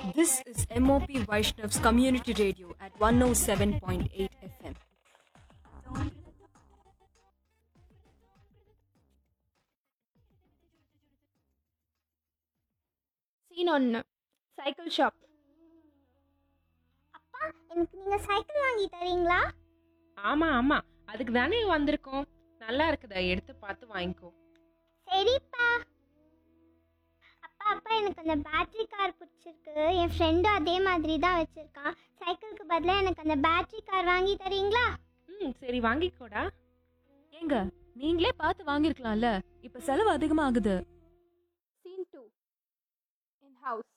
This is MOP Vaishnav's Community Radio at 107.8 FM. Scene ஒன்று cycle shop அப்பா எனக்கு நீங்க சைக்கிள் வாங்கி தரீங்களா ஆமா ஆமா அதுக்கு தானே வந்திருக்கோம் நல்லா இருக்குதா எடுத்து பார்த்து வாங்கிக்கோ சரிப்பா அப்பா அப்பா எனக்கு அந்த பேட்டரி கார் பிடிச்சிருக்கு என் ஃப்ரெண்டும் அதே மாதிரி தான் வச்சிருக்கான் சைக்கிளுக்கு பதிலாக எனக்கு அந்த பேட்டரி கார் வாங்கி தரீங்களா ம் சரி வாங்கிக்கோடா ஏங்க நீங்களே பார்த்து வாங்கிருக்கலாம்ல இப்ப செலவு அதிகமாகுது சீன் டூ இன் ஹவுஸ்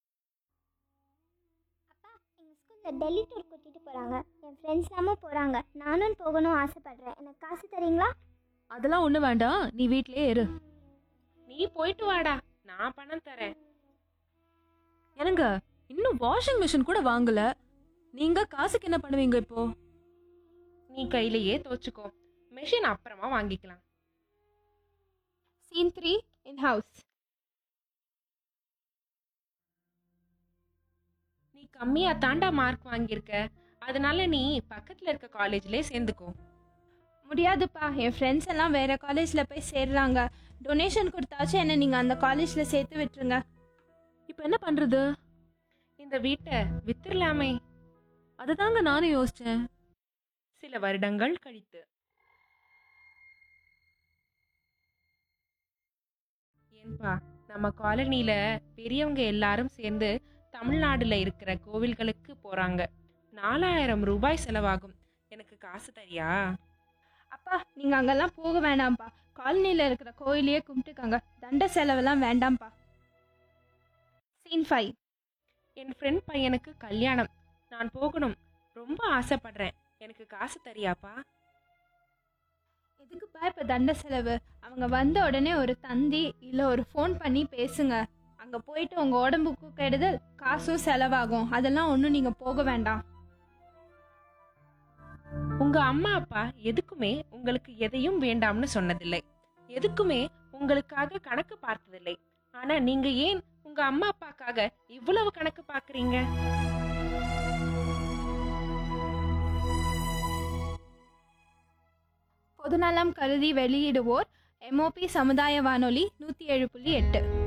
அப்பா எங்கள் ஸ்கூலில் டெல்லி டூர் கூட்டிகிட்டு போகிறாங்க என் ஃப்ரெண்ட்ஸ் எல்லாமும் போகிறாங்க நானும் போகணும் ஆசைப்பட்றேன் எனக்கு காசு தரீங்களா அதெல்லாம் ஒண்ணு வேண்டாம் நீ வீட்லயே இரு நீ போயிட்டு வாடா நான் பணம் தரேன் என்னங்க இன்னும் வாஷிங் மிஷின் கூட வாங்கல நீங்க காசுக்கு என்ன பண்ணுவீங்க இப்போ நீ கையிலேயே தோச்சுக்கோ மெஷின் அப்புறமா வாங்கிக்கலாம் சீன் த்ரீ இன் ஹவுஸ் நீ கம்மியா தாண்டா மார்க் வாங்கியிருக்க அதனால நீ பக்கத்துல இருக்க காலேஜ்லயே சேர்ந்துக்கோ முடியாதுப்பா என் ஃப்ரெண்ட்ஸ் எல்லாம் வேற காலேஜில் போய் சேர்றாங்க டொனேஷன் கொடுத்தாச்சும் என்ன நீங்கள் அந்த காலேஜில் சேர்த்து விட்டுருங்க இப்போ என்ன பண்றது இந்த வீட்டை வித்துடலாமே அதுதாங்க நானும் யோசிச்சேன் சில வருடங்கள் கழித்து ஏன்பா நம்ம காலனில பெரியவங்க எல்லாரும் சேர்ந்து தமிழ்நாடுல இருக்கிற கோவில்களுக்கு போறாங்க நாலாயிரம் ரூபாய் செலவாகும் எனக்கு காசு தரியா அப்பா நீங்கள் அங்கெல்லாம் போக வேண்டாம்ப்பா காலனியில் இருக்கிற கோயிலையே கும்பிட்டுக்கோங்க தண்ட செலவெல்லாம் வேண்டாம்ப்பா சீன் ஃபைவ் என் ஃப்ரெண்ட் பையனுக்கு கல்யாணம் நான் போகணும் ரொம்ப ஆசைப்படுறேன் எனக்கு காசு தரியாப்பா எதுக்குப்பா இப்போ தண்ட செலவு அவங்க வந்த உடனே ஒரு தந்தி இல்லை ஒரு ஃபோன் பண்ணி பேசுங்க அங்கே போயிட்டு உங்கள் உடம்புக்கு கெடுதல் காசும் செலவாகும் அதெல்லாம் ஒன்றும் நீங்கள் போக வேண்டாம் உங்க அம்மா அப்பா எதுக்குமே உங்களுக்கு எதையும் வேண்டாம்னு சொன்னதில்லை எதுக்குமே உங்களுக்காக கணக்கு பார்த்ததில்லை ஆனா நீங்க ஏன் உங்க அம்மா அப்பாக்காக இவ்வளவு கணக்கு பாக்குறீங்க பொதுநலம் கருதி வெளியிடுவோர் எம்ஓபி சமுதாய வானொலி நூற்றி ஏழு புள்ளி எட்டு